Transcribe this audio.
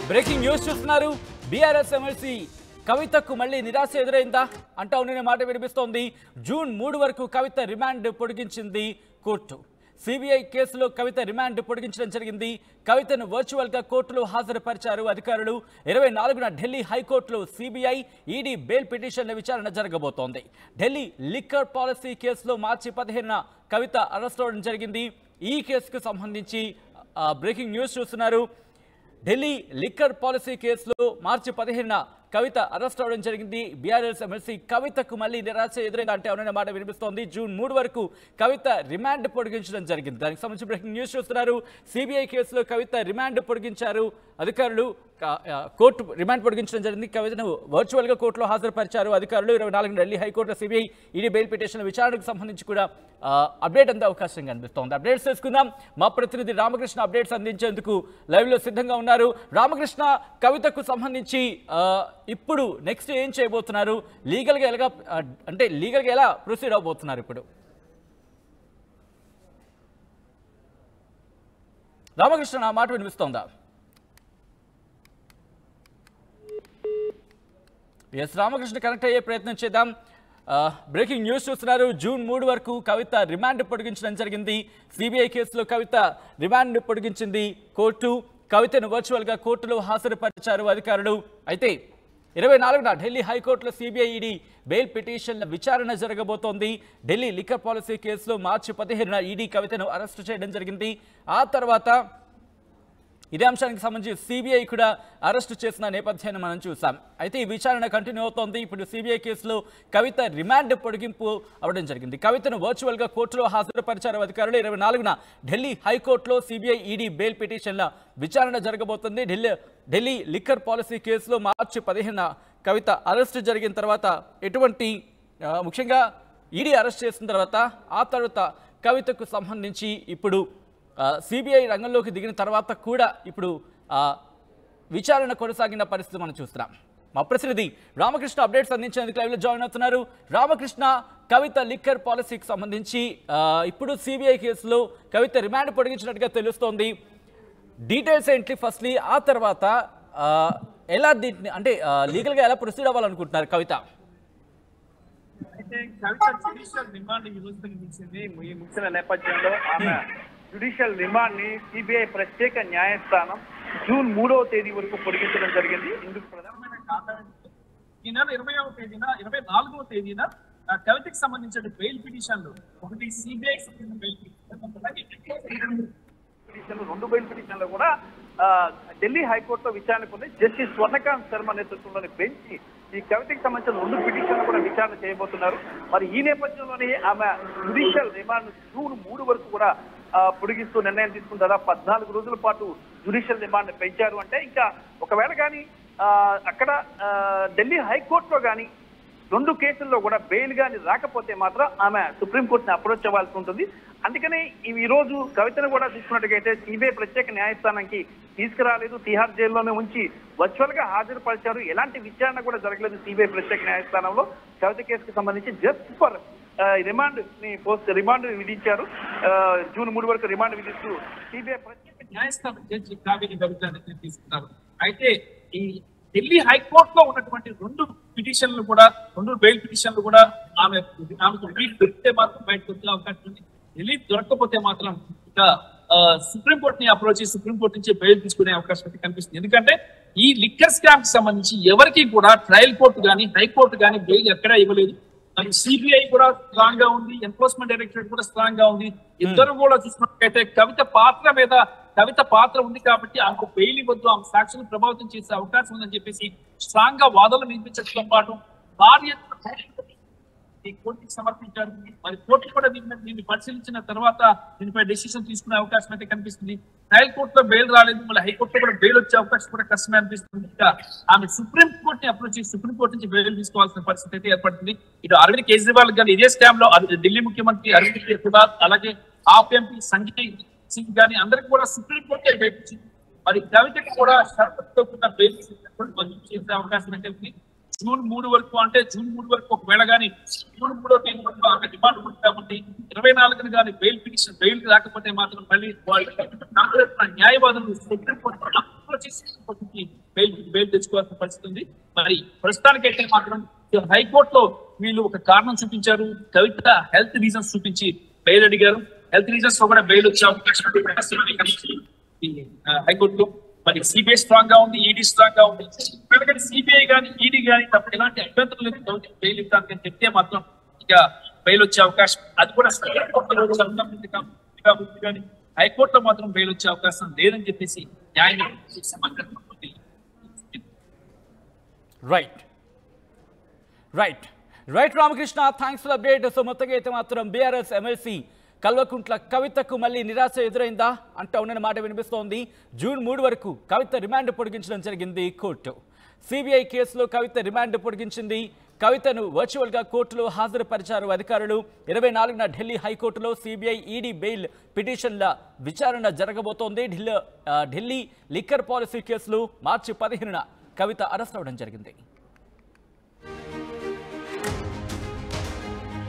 Breaking news చూస్తున్నారు BRS MLC కవితకు మళ్ళీ నిరాశ ఎదురైందా అంటా ఉన్న మాట వినిపిస్తోంది జూన్ మూడు వరకు కవిత రిమాండ్ పొడిగించింది కోర్టు సిబిఐ కేసులో కవిత రిమాండ్ పొడిగించడం జరిగింది కవితను వర్చువల్ గా కోర్టులో హాజరుపరిచారు అధికారులు ఇరవై నాలుగున ఢిల్లీ హైకోర్టులో సిబిఐ ఈడీ బెయిల్ పిటిషన్ల విచారణ జరగబోతోంది ఢిల్లీ లిక్కర్ పాలసీ కేసులో మార్చి పదిహేనున కవిత అరెస్ట్ అవడం జరిగింది ఈ కేసుకు సంబంధించి ఆ, బ్రేకింగ్ న్యూస్ చూస్తున్నారు ఢిల్లీ లిక్కర్ పాలసీ కేసులో మార్చి పదిహేనున కవిత అరెస్ట్ అవడం జరిగింది బీఆర్ఎస్ ఎమ్మెల్సీ కవితకు మళ్ళీ నిరాశ ఎదురైంది అంటే అవుననే మాట వినిపిస్తోంది జూన్ మూడు వరకు కవిత రిమాండ్ పొడిగించడం జరిగింది దానికి సంబంధించి బ్రేకింగ్ న్యూస్ చూస్తున్నారు సిబిఐ కేసులో కవిత రిమాండ్ పొడిగించారు అధికారులు క- ఆ, కోర్టు రిమాండ్ పొడిగించడం జరిగింది కవితను వర్చువల్గా కోర్టులో హాజరుపరిచారు అధికారులు ఇరవై నాలుగు ఢిల్లీ హైకోర్టులో సిబిఐ ఈడీ బెయిల్ పిటిషన్ విచారణకు సంబంధించి కూడా ఆ, అప్డేట్ అందే అవకాశం కనిపిస్తోంది అప్డేట్స్ తెలుసుకుందాం మా ప్రతినిధి రామకృష్ణ అప్డేట్స్ అందించేందుకు లైవ్లో సిద్ధంగా ఉన్నారు రామకృష్ణ కవితకు సంబంధించి ఆ, ఇప్పుడు నెక్స్ట్ ఏం చేయబోతున్నారు లీగల్గా ఎలాగా ఆ, అంటే లీగల్గా ఎలా ప్రొసీడ్ అవబోతున్నారు ఇప్పుడు రామకృష్ణ నా మాట వినిపిస్తోందా ఎస్ రామకృష్ణ కనెక్ట్ అయ్యే ప్రయత్నం చేద్దాం ఆ, బ్రేకింగ్ న్యూస్ చూస్తున్నారు జూన్ మూడు వరకు కవిత రిమాండ్ పొడిగించడం జరిగింది సిబిఐ కేసులో కవిత రిమాండ్ పొడిగించింది కోర్టు కవితను వర్చువల్గా కోర్టులో హాజరుపరిచారు అధికారులు అయితే ఇరవై నాలుగున ఢిల్లీ హైకోర్టులో సిబిఐ ఈడీ బెయిల్ పిటిషన్ల విచారణ జరగబోతోంది ఢిల్లీ లిక్కర్ పాలసీ కేసులో మార్చి పదిహేనున ఈడీ కవితను అరెస్టు చేయడం జరిగింది ఆ తర్వాత ఇదే అంశానికి సంబంధించి సిబిఐ కూడా అరెస్టు చేసిన నేపథ్యాన్ని మనం చూసాం అయితే ఈ విచారణ కంటిన్యూ అవుతోంది ఇప్పుడు సిబిఐ కేసులో కవిత రిమాండ్ పొడిగింపు అవడం జరిగింది కవితను వర్చువల్గా కోర్టులో హాజరుపరిచారు అధికారులు ఇరవై నాలుగున ఢిల్లీ హైకోర్టులో సిబిఐ ఈడీ బెయిల్ పిటిషన్ల విచారణ జరగబోతుంది ఢిల్లీ ఢిల్లీ లిక్కర్ పాలసీ కేసులో మార్చి పదిహేనున కవిత అరెస్టు జరిగిన తర్వాత ఎటువంటి ఆ, ముఖ్యంగా ఈడీ అరెస్ట్ చేసిన తర్వాత ఆ తర్వాత కవితకు సంబంధించి ఇప్పుడు సిబిఐ రంగంలోకి దిగిన తర్వాత కూడా ఇప్పుడు ఆ, విచారణ కొనసాగిన పరిస్థితి మనం చూస్తున్నాం మా ప్రతినిధి రామకృష్ణ అప్డేట్స్ అందించేందుకు లైవ్లో జాయిన్ అవుతున్నారు రామకృష్ణ కవిత లిక్కర్ పాలసీకి సంబంధించి ఆ, ఇప్పుడు సిబిఐ కేసులో కవిత రిమాండ్ పొడిగించినట్టుగా తెలుస్తోంది డీటెయిల్స్ ఏంటి ఫస్ట్లీ ఆ తర్వాత ఆ, ఎలా దీన్ని అంటే ఆ, లీగల్గా ఎలా ప్రొసీడ్ అవ్వాలనుకుంటున్నారు కవిత అయితే కవిత జ్యుడిషియల్ రిమాండ్ ఈ రోజు ముగిసింది ఈ ముగిసిన నేపథ్యంలో ఆమె జ్యుడిషియల్ రిమాండ్ ని సిబిఐ ప్రత్యేక న్యాయస్థానం జూన్ మూడవ తేదీ వరకు పొడిగించడం జరిగింది ఇందుకు ప్రధానమైన కారణం ఏంటంటే ఈ నెల ఇరవైవ తేదీన ఇరవై నాలుగవ తేదీన ఆ, కవితకి సంబంధించిన బెయిల్ పిటిషన్లు ఒకటి సిబిఐ బెయిల్ పిటిషన్ పిటిషన్లు రెండు బెయిల్ పిటిషన్లు కూడా ఆ, ఢిల్లీ హైకోర్టులో విచారణకు ఉంది జస్టిస్ స్వర్ణకాంత్ శర్మ నేతృత్వంలోని బెంచ్ ఈ కవితకి సంబంధించిన రెండు పిటిషన్లు కూడా విచారణ చేయబోతున్నారు మరి ఈ నేపథ్యంలోనే ఆమె జుడిషియల్ రిమాండ్ జూన్ మూడు వరకు కూడా ఆ, పొడిగిస్తూ నిర్ణయం తీసుకున్న దాదాపు పద్నాలుగు రోజుల పాటు జుడిషియల్ రిమాండ్ పెంచారు అంటే ఇంకా ఒకవేళ కానీ అక్కడ ఆ, ఢిల్లీ హైకోర్టులో కానీ రెండు కేసుల్లో కూడా బెయిల్ గాని రాకపోతే మాత్రం ఆమె సుప్రీంకోర్టుని అప్రోచ్ అవ్వాల్సి ఉంటుంది అందుకనే ఈ ఈ రోజు కవితను కూడా చూసుకున్నట్టుగైతే సిబిఐ ప్రత్యేక న్యాయస్థానానికి తీసుకురాలేదు తిహార్ జైల్లోనే ఉంచి వర్చువల్ గా హాజరుపరిచారు ఎలాంటి విచారణ కూడా జరగలేదు సిబిఐ ప్రత్యేక న్యాయస్థానంలో కవిత కేసుకు సంబంధించి జస్ట్ ఫర్ రిమాండ్ ని పోస్ట్ రిమాండ్ విధించారు ఆ, జూన్ మూడు వరకు రిమాండ్ విధిస్తూ సిబిఐ ప్రత్యేక న్యాయస్థానం జడ్జి కావేరి కవితని తీసుకున్నారు అయితే ఈ ఢిల్లీ హైకోర్టులో ఉన్నటువంటి రెండు పిటిషన్లు కూడా రెండు బెయిల్ పిటిషన్లు కూడా ఆమె ఆమెకు రిలీఫ్ దొరికితే మాత్రం బయటకు వచ్చే అవకాశం ఉంది రిలీఫ్ దొరకకపోతే మాత్రం ఇక సుప్రీం కోర్టుని అప్రోచ్ సుప్రీం కోర్టు నుంచి బెయిల్ తీసుకునే అవకాశం అయితే కనిపిస్తుంది ఎందుకంటే ఈ లిక్కర్ స్కామ్ కి సంబంధించి ఎవరికి కూడా ట్రయల్ కోర్టు గానీ హైకోర్టు గానీ బెయిల్ ఎక్కడా ఇవ్వలేదు మరి సిబిఐ కూడా స్ట్రాంగ్ గా ఉంది ఎన్ఫోర్స్మెంట్ డైరెక్టరేట్ కూడా స్ట్రాంగ్ గా ఉంది ఇద్దరు కూడా చూసుకున్నట్లయితే కవిత పాత్ర మీద కవిత పాత్ర ఉంది కాబట్టి ఆమెకు బెయిల్ ఇవ్వద్దు ఆమె సాక్షులు ప్రభావితం చేసే అవకాశం ఉందని చెప్పేసి స్ట్రాంగ్ గా వాదనలు వినిపించడంతో పాటు భార్య ఈ కోర్టుకి సమర్పించారు మరి కోర్టు కూడా దీన్ని దీన్ని పరిశీలించిన తర్వాత దీనిపై డెసిషన్ తీసుకునే అవకాశం అయితే కనిపిస్తుంది ట్రయల్ కోర్టులో బెయిల్ రాలేదు మళ్ళీ హైకోర్టులో కూడా బెయిల్ వచ్చే అవకాశం కూడా కష్టమే అనిపిస్తుంది ఇంకా ఆమె సుప్రీం కోర్ట్ ని అప్రోచ్ చేసి సుప్రీం కోర్టు నుంచి బెయిల్ తీసుకోవాల్సిన పరిస్థితి అయితే ఏర్పడుతుంది ఇటు అరవింద్ కేజ్రీవాల్ గాని ఇదే స్కామ్ లో అది ఢిల్లీ ముఖ్యమంత్రి అరవింద్ కేజ్రీవాల్ అలాగే ఆప్ ఎంపీ సంజయ్ సింగ్ గాని అందరికి కూడా సుప్రీం కోర్టే బెయిల్ ఇచ్చింది మరి కవితకి కూడా షరతుతో కూడిన బెయిల్ మంజూరు చేసే అవకాశం అయితే ఉంది జూన్ మూడు వరకు అంటే జూన్ మూడు వరకు ఒకవేళ కానీ జూన్ మూడో తేదీ వరకు ఆమె డిమాండ్ ఉంది కాబట్టి ఇరవై నాలుగున కానీ బెయిల్ పిటిషన్ బెయిల్ రాకపోతే మాత్రం మళ్ళీ వాళ్ళు న్యాయవాదులు సుప్రీం కోర్టు కోర్టులో చేసి పరిస్థితి బెయిల్ బెయిల్ తెచ్చుకోవాల్సిన పరిస్థితి ఉంది మరి ప్రస్తుతానికైతే మాత్రం హైకోర్టులో వీళ్ళు ఒక కారణం చూపించారు కవిత హెల్త్ రీజన్స్ చూపించి బెయిల్ అడిగారు హెల్త్ రీజన్స్ లో కూడా బెయిల్ వచ్చే అవకాశం ఉంది. ప్రస్తుతానికి కనిపిస్తుంది. ఈ, ఆ, హైకోర్టులో మరి సిబిఐ స్ట్రాంగ్ గా ఉంది ఈడీ స్ట్రాంగ్ గా ఉంది ఎందుకంటే సిబిఐ కానీ ఈడీ కానీ తప్ప ఎలాంటి అభ్యంతరం లేదు గవర్నమెంట్ బెయిల్ ఇవ్వడానికి అని చెప్తే మాత్రం ఇక బెయిల్ వచ్చే అవకాశం అది కూడా సుప్రీం కోర్టులో రోజు ఉంది కాబట్టి కాబట్టి కానీ హైకోర్టులో మాత్రం బెయిల్ వచ్చే అవకాశం లేదని చెప్పేసి న్యాయ నిర్ణయం సమాచారం ఉంది. Right right right Ramakrishna thanks for update so మొత్తంగా అయితే మాత్రం బీఆర్ఎస్ ఎమ్మెల్సీ కల్వకుంట్ల కవితకు మళ్ళీ నిరాశ ఎదురైందా అంటూ ఉన్న మాట వినిపిస్తోంది జూన్ మూడు వరకు కవిత రిమాండ్ పొడిగించడం జరిగింది కోర్టు సిబిఐ కేసులో కవిత రిమాండ్ పొడిగించింది కవితను వర్చువల్గా కోర్టులో హాజరుపరిచారు అధికారులు ఇరవై నాలుగున ఢిల్లీ హైకోర్టులో సిబిఐ ఈడీ బెయిల్ పిటిషన్ల విచారణ జరగబోతోంది ఢిల్లీ ఆ, ఢిల్లీ లిక్కర్ పాలసీ కేసులో మార్చి పదిహేనున కవిత అరెస్ట్ అవడం జరిగింది